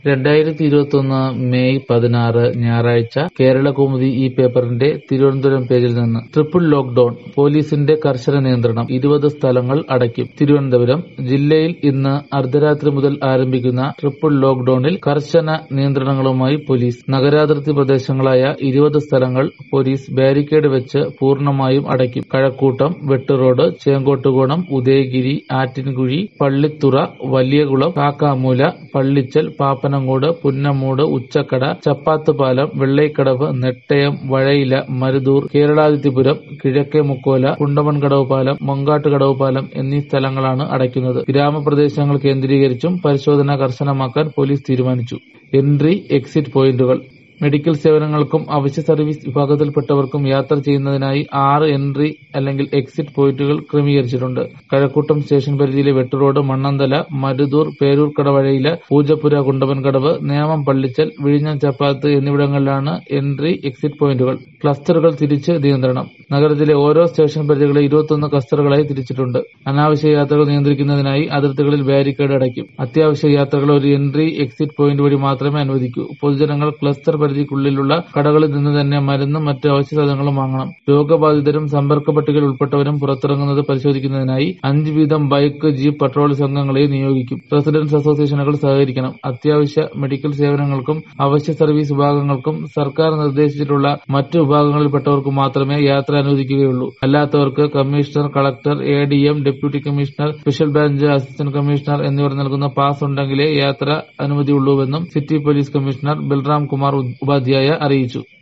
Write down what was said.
രണ്ടായിരത്തി ഇരുപത്തൊന്ന് മെയ് പതിനാറ് ഞായറാഴ്ച കേരളകൗമുദി ഈ പേപ്പറിന്റെ തിരുവനന്തപുരം പേജിൽ നിന്ന് ട്രിപ്പിൾ ലോക്ഡൌൺ പോലീസിന്റെ കർശന നിയന്ത്രണം ഇരുപത് സ്ഥലങ്ങൾ അടയ്ക്കും തിരുവനന്തപുരം ജില്ലയിൽ ഇന്ന് അർദ്ധരാത്രി മുതൽ ആരംഭിക്കുന്ന ട്രിപ്പിൾ ലോക്ഡൌണിൽ കർശന നിയന്ത്രണങ്ങളുമായി പോലീസ് നഗരാതിർത്തി പ്രദേശങ്ങളായ ഇരുപത് സ്ഥലങ്ങൾ പോലീസ് ബാരിക്കേഡ് വെച്ച് പൂർണ്ണമായും അടയ്ക്കും കഴക്കൂട്ടം വെട്ടുറോഡ് ചേങ്കോട്ടുകോണം ഉദയഗിരി ആറ്റിൻകുഴി പള്ളിത്തുറ വലിയകുളം കാക്കാമൂല പള്ളിച്ചൽ പാപ്പനംകോട് പുന്നമൂട് ഉച്ചക്കട ചപ്പാത്തുപാലം വെള്ളൈക്കടവ് നെട്ടയം വഴയില മരുതൂർ കേരളാദിത്യപുരം കിഴക്കേ മുക്കോല കുണ്ടമൺകടവ് പാലം മൊങ്കാട്ടുകടവ് പാലം എന്നീ സ്ഥലങ്ങളാണ് അടയ്ക്കുന്നത് ഗ്രാമപ്രദേശങ്ങൾ കേന്ദ്രീകരിച്ചും പരിശോധന കർശനമാക്കാൻ പോലീസ് തീരുമാനിച്ചു എൻട്രി എക്സിറ്റ് പോയിന്റുകൾ മെഡിക്കൽ സേവനങ്ങൾക്കും അവശ്യ സർവീസ് വിഭാഗത്തിൽപ്പെട്ടവർക്കും യാത്ര ചെയ്യുന്നതിനായി ആറ് എൻട്രി അല്ലെങ്കിൽ എക്സിറ്റ് പോയിന്റുകൾ ക്രമീകരിച്ചിട്ടുണ്ട് കഴക്കൂട്ടം സ്റ്റേഷൻ പരിധിയിലെ വെട്ടുറോഡ് മണ്ണന്തല മരുതൂർ പേരൂർക്കട വഴയില പൂജപ്പുര കുണ്ടമൻകടവ് നേമം പള്ളിച്ചൽ വിഴിഞ്ഞം ചപ്പാത്ത് എന്നിവിടങ്ങളിലാണ് എൻട്രി എക്സിറ്റ് പോയിന്റുകൾ ക്ലസ്റ്ററുകൾ തിരിച്ച് നിയന്ത്രണം നഗരത്തിലെ ഓരോ സ്റ്റേഷൻ പരിധികളെ ഇരുപത്തൊന്ന് ക്ലസ്റ്ററുകളായി തിരിച്ചിട്ടുണ്ട് അനാവശ്യ യാത്രകൾ നിയന്ത്രിക്കുന്നതിനായി അതിർത്തികളിൽ ബാരിക്കേഡ് അടയ്ക്കും അത്യാവശ്യ യാത്രകൾ ഒരു എൻട്രി എക്സിറ്റ് പോയിന്റ് വഴി മാത്രമേ അനുവദിക്കൂ പൊതുജനങ്ങൾ ക്ലസ്റ്റർ പരിധിക്കുള്ളിലുള്ള കടകളിൽ നിന്ന് തന്നെ മരുന്നും മറ്റ് അവശ്യ സാധനങ്ങളും വാങ്ങണം രോഗബാധിതരും സമ്പർക്ക പട്ടികയിൽ ഉൾപ്പെട്ടവരും പുറത്തിറങ്ങുന്നത് പരിശോധിക്കുന്നതിനായി അഞ്ച് വീതം ബൈക്ക് ജീപ്പ് പട്രോൾ സംഘങ്ങളെ നിയോഗിക്കും റെസിഡൻസ് അസോസിയേഷനുകൾ സഹകരിക്കണം അത്യാവശ്യ മെഡിക്കൽ സേവനങ്ങൾക്കും അവശ്യ സർവീസ് വിഭാഗങ്ങൾക്കും സർക്കാർ നിർദ്ദേശിച്ചിട്ടുള്ള മറ്റ് വിഭാഗങ്ങളിൽപ്പെട്ടവർക്ക് മാത്രമേ യാത്ര അനുവദിക്കുകയുള്ളൂ അല്ലാത്തവർക്ക് commissioner collector A D M deputy commissioner special branch assistant commissioner എന്നിവർ നൽകുന്ന പാസ് ഉണ്ടെങ്കിലേ യാത്ര അനുമതിയുള്ളൂവെന്നും city police commissioner Balram Kumar Upadhyay അറിയിച്ചു